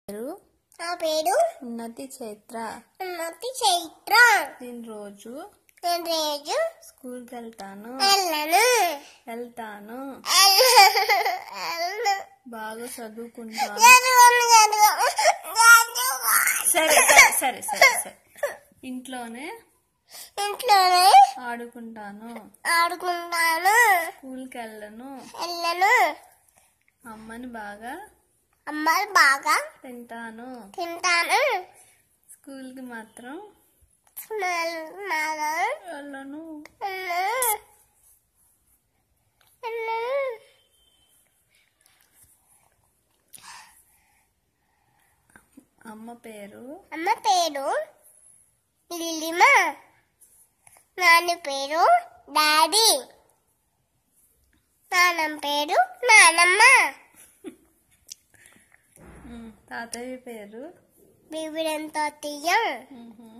పేరు నా పేరు ఉన్నతి చైత్ర ఉన్నతి చైత్ర నేను రోజు నేను రోజు స్కూల్కి వెళ్తాను వెళ్ళను వెళ్తాను వెళ్ళను బాగా చదువుకుంటాను చదువును చదువు చదువు సరే సరే సరే సరే సరే ఇంట్లోనే ఇంట్లోనే ఆడుకుంటాను ఆడుకుంటాను స్కూల్కి వెళ్ళను వెళ్ళను అమ్మని బాగా అమ్మాయి బాగా తింటాను తింటాను స్కూల్కి మాత్రం నాగా వెళ్ళను అమ్మ పేరు అమ్మ పేరు లిలిమ నాన్న పేరు డాడీ నాన్నమ్మ పేరు నానమ్మ ఉమ్, తాతయ్య పేరు బీబిడంతో తీయం ఉహు.